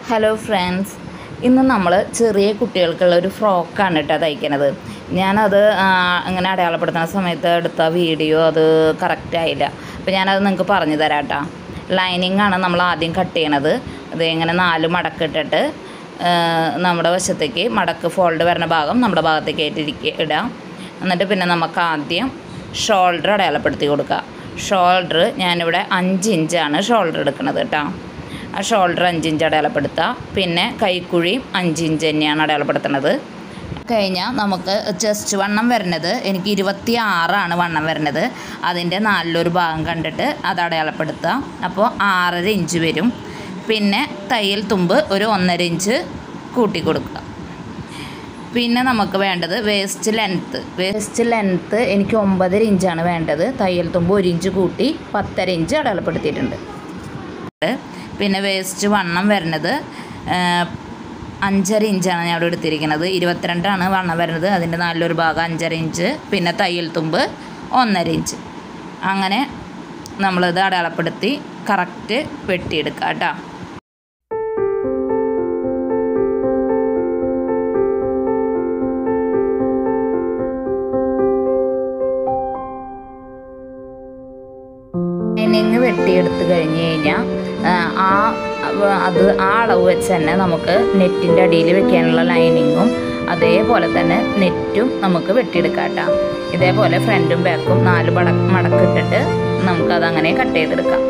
hello friends ഇന്ന് നമ്മൾ ചെറിയ കുട്ടികൾക്കുള്ള ഒരു ഫ്രോക്കാണ് കേട്ടോ തയ്ക്കണത് ഞാനത് ആ, ഇങ്ങനെ അടയാളപ്പെടുത്തുന്ന സമയത്ത് എടുത്ത വീഡിയോ അത് കറക്റ്റ് ആയില്ല അപ്പോൾ ഞാനത് നിങ്ങൾക്ക് പറഞ്ഞു തരാം കേട്ടോ ലൈനിങ് ആണ് നമ്മൾ ആദ്യം കട്ട് ചെയ്യണത് അത് ഇങ്ങനെ നാല് മടക്കിട്ടിട്ട് ആ, നമ്മുടെ വശത്തേക്ക് മടക്ക് ഫോൾഡ് വരുന്ന ഭാഗം നമ്മുടെ ഭാഗത്തേക്ക് ഏറ്റിരിക്കുക ഇടാം എന്നിട്ട് പിന്നെ നമുക്ക് ആദ്യം ഷോൾഡർ അടയാളപ്പെടുത്തി കൊടുക്കുക ഷോൾഡർ ഞാനിവിടെ അഞ്ച് ഇഞ്ചാണ് ഷോൾഡർ എടുക്കുന്നത് കേട്ടോ ആ ഷോൾഡർ അഞ്ച് ഇഞ്ച് അടയാളപ്പെടുത്തുക പിന്നെ കൈക്കുഴിയും അഞ്ച് ഇഞ്ച് തന്നെയാണ് അടയാളപ്പെടുത്തുന്നത് കഴിഞ്ഞാൽ നമുക്ക് ചെസ്റ്റ് വണ്ണം വരുന്നത് എനിക്ക് ഇരുപത്തി ആറാണ് വണ്ണം വരുന്നത് അതിൻ്റെ നാലിലൊരു ഭാഗം കണ്ടിട്ട് അത് അടയാളപ്പെടുത്തുക അപ്പോൾ ആറര ഇഞ്ച് വരും പിന്നെ തയ്യൽ തുമ്പ് ഒരു ഒന്നര ഇഞ്ച് കൂട്ടി കൊടുക്കുക പിന്നെ നമുക്ക് വേണ്ടത് വേസ്റ്റ് ലെങ്ത്ത് വേസ്റ്റ് ലെങ്ത്ത് എനിക്ക് ഒമ്പതര ഇഞ്ചാണ് വേണ്ടത് തയ്യൽ തുമ്പ് ഒരു ഇഞ്ച് കൂട്ടി പത്തര ഇഞ്ച് അടയാളപ്പെടുത്തിയിട്ടുണ്ട് പിന്നെ വേസ്റ്റ് വണ്ണം വരുന്നത് ആ, അഞ്ചര ഇഞ്ചാണ് ഞാൻ ഇവിടെ എടുത്തിരിക്കുന്നത് ഇരുപത്തിരണ്ടാണ് വണ്ണം വരുന്നത് അതിൻ്റെ നല്ലൊരു ഭാഗം അഞ്ചര ഇഞ്ച് പിന്നെ തയ്യൽ തുമ്പ് ഒന്നര ഇഞ്ച് അങ്ങനെ നമ്മളിത് അടയാളപ്പെടുത്തി കറക്റ്റ് വെട്ടിയെടുക്കുക കേട്ടോ ലൈനിങ് വെട്ടിയെടുത്ത് കഴിഞ്ഞ് കഴിഞ്ഞാൽ ആ വ- അത് ആ അളവ് വെച്ച് തന്നെ നമുക്ക് നെറ്റിൻ്റെ അടിയിൽ വെക്കാനുള്ള ലൈനിങ്ങും അതേപോലെ തന്നെ നെറ്റും നമുക്ക് വെട്ടിയെടുക്കാം കേട്ടോ ഇതേപോലെ ഫ്രണ്ടും ബാക്കും നാല് മട മടക്കിട്ടിട്ട് നമുക്കതങ്ങനെ കട്ട് ചെയ്തെടുക്കാം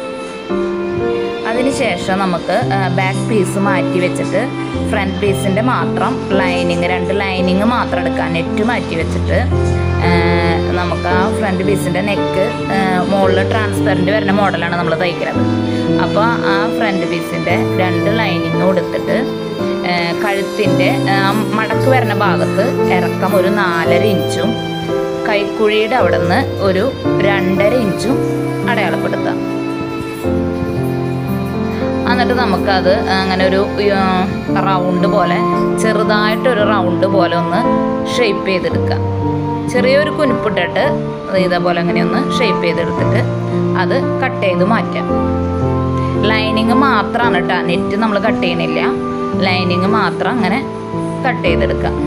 അതിനുശേഷം നമുക്ക് ബാക്ക് പീസ് മാറ്റി വെച്ചിട്ട് ഫ്രണ്ട് പീസിൻ്റെ മാത്രം ലൈനിങ് രണ്ട് ലൈനിങ് മാത്രം എടുക്കാം നെറ്റ് മാറ്റി വെച്ചിട്ട് ആ, നമുക്ക് ആ ഫ്രണ്ട് പീസിൻ്റെ നെക്ക് മുകളിൽ ട്രാൻസ്പെറൻറ്റ് വരുന്ന മോഡലാണ് നമ്മൾ തയ്ക്കുന്നത് അപ്പോൾ ആ ഫ്രണ്ട് പീസിൻ്റെ രണ്ട് ലൈനിങ് കൊടുത്തിട്ട് കഴുത്തിൻ്റെ മടക്ക് വരുന്ന ഭാഗത്ത് ഇറക്കം ഒരു നാലര ഇഞ്ചും കൈക്കുഴിയുടെ അവിടെ നിന്ന് ഒരു രണ്ടര ഇഞ്ചും അടയാളപ്പെടുത്താം എന്നിട്ട് നമുക്കത് അങ്ങനെ ഒരു റൗണ്ട് പോലെ ചെറുതായിട്ടൊരു റൗണ്ട് പോലെ ഒന്ന് ഷേപ്പ് ചെയ്തെടുക്കാം ചെറിയൊരു കുനിപ്പിട്ടിട്ട് അത് ഇതേപോലെ അങ്ങനെ ഒന്ന് ഷേപ്പ് ചെയ്തെടുത്തിട്ട് അത് കട്ട് ചെയ്ത് മാറ്റാം ലൈനിങ് മാത്രമാണ് കേട്ടോ നെറ്റ് നമ്മൾ കട്ട് ചെയ്യണില്ല ലൈനിങ് മാത്രം അങ്ങനെ കട്ട് ചെയ്തെടുക്കാം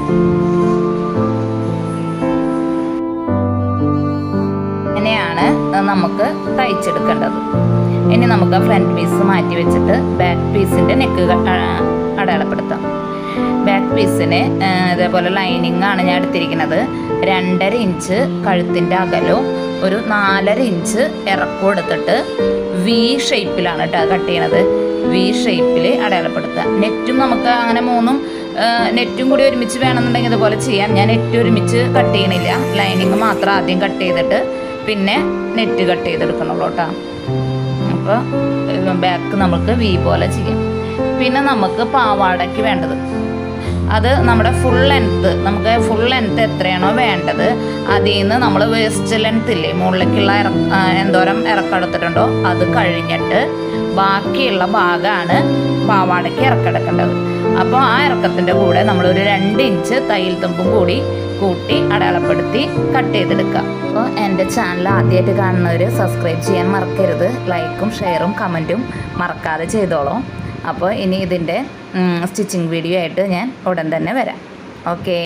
ഇങ്ങനെയാണ് നമുക്ക് തയ്ച്ചെടുക്കേണ്ടത് ഇനി നമുക്ക് ഫ്രണ്ട് പീസ് മാറ്റി വെച്ചിട്ട് ബാക്ക് പീസിൻ്റെ നെക്ക് അടയാളപ്പെടുത്താം ബാക്ക് പീസിന് ഇതേപോലെ ലൈനിങ് ആണ് ഞാൻ എടുത്തിരിക്കുന്നത് രണ്ടര ഇഞ്ച് കഴുത്തിൻ്റെ അകലവും ഒരു നാലര ഇഞ്ച് ഇറക്കവും എടുത്തിട്ട് വി ഷേപ്പിലാണ് കേട്ടോ കട്ട് ചെയ്യണത് വി ഷേപ്പിൽ അടയാളപ്പെടുത്തുക നെറ്റും നമുക്ക് അങ്ങനെ മൂന്നും ആ, നെറ്റും കൂടി ഒരുമിച്ച് വേണമെന്നുണ്ടെങ്കിൽ ഇതുപോലെ ചെയ്യാം ഞാൻ നെറ്റ് ഒരുമിച്ച് കട്ട് ചെയ്യണില്ല ലൈനിങ് മാത്രം ആദ്യം കട്ട് ചെയ്തിട്ട് പിന്നെ നെറ്റ് കട്ട് ചെയ്തെടുക്കണുള്ളൂ കേട്ടോ അപ്പോൾ ബാക്ക് നമുക്ക് വി പോലെ ചെയ്യാം പിന്നെ നമുക്ക് പാവാടയ്ക്ക് വേണ്ടത് അത് നമ്മുടെ ഫുൾ ലെങ്ത്ത് നമുക്ക് ഫുൾ ലെങ്ത്ത് എത്രയാണോ വേണ്ടത് അതിൽ നിന്ന് നമ്മൾ വേസ്റ്റ് ലെങ്ത്ത് ഇല്ലേ മുകളിലേക്കുള്ള ഇറ ആ, എന്തോരം ഇറക്കെടുത്തിട്ടുണ്ടോ അത് കഴിഞ്ഞിട്ട് ബാക്കിയുള്ള ഭാഗമാണ് പാവാടയ്ക്ക് ഇറക്കെടുക്കേണ്ടത് അപ്പോൾ ആ ഇറക്കത്തിൻ്റെ കൂടെ നമ്മളൊരു രണ്ട് ഇഞ്ച് തയ്യൽ തുമ്പും കൂടി കൂട്ടി അടയാളപ്പെടുത്തി കട്ട് ചെയ്തെടുക്കുക അപ്പോൾ എൻ്റെ ചാനൽ ആദ്യമായിട്ട് കാണുന്നവർ സബ്സ്ക്രൈബ് ചെയ്യാൻ മറക്കരുത് ലൈക്കും ഷെയറും കമൻറ്റും മറക്കാതെ ചെയ്തോളൂ അപ്പോൾ ഇനി ഇതിൻ്റെ സ്റ്റിച്ചിങ് വീഡിയോ ആയിട്ട് ഞാൻ ഉടൻ തന്നെ വരാം ഓക്കെ